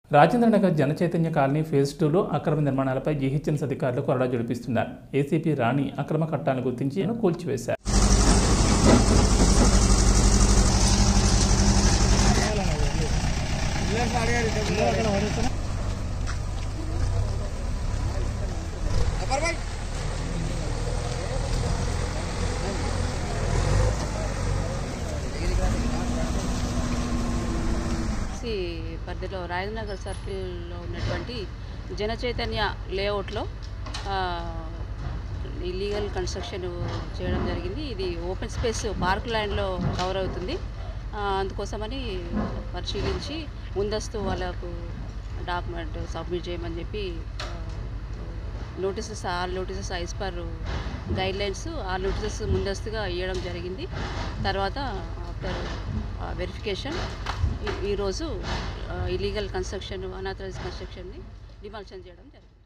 Rajendranagar Janachaitanya colony phase టూలో అక్రమ నిర్మాణాలపై జీహెచ్ఎంసీ అధికారులు కొరడా జడిపిస్తున్నారు ఏసీపీ రాణి అక్రమ కట్టాలను గుర్తించి కూల్చివేశారు సి పరిధిలో రాజనగర్ సర్కిల్లో ఉన్నటువంటి జన చైతన్య లేఅవుట్లో ఇల్లీగల్ కన్స్ట్రక్షన్ చేయడం జరిగింది ఇది ఓపెన్ స్పేస్ పార్క్ ల్యాండ్లో కవర్ అవుతుంది ఆ, అందుకోసమని పరిశీలించి ముందస్తు వాళ్ళకు డాక్యుమెంట్ సబ్మిట్ చేయమని చెప్పి notices all notices as per guidelines ఆ నోటీసెస్ ముందస్తుగా ఇవ్వడం జరిగింది తర్వాత ఆఫ్టర్ వెరిఫికేషన్ ఈరోజు ఇలీగల్ కన్స్ట్రక్షన్ అనాథరైజ్ కన్స్ట్రక్షన్ని డిమాలిషన్ చేయడం జరిగింది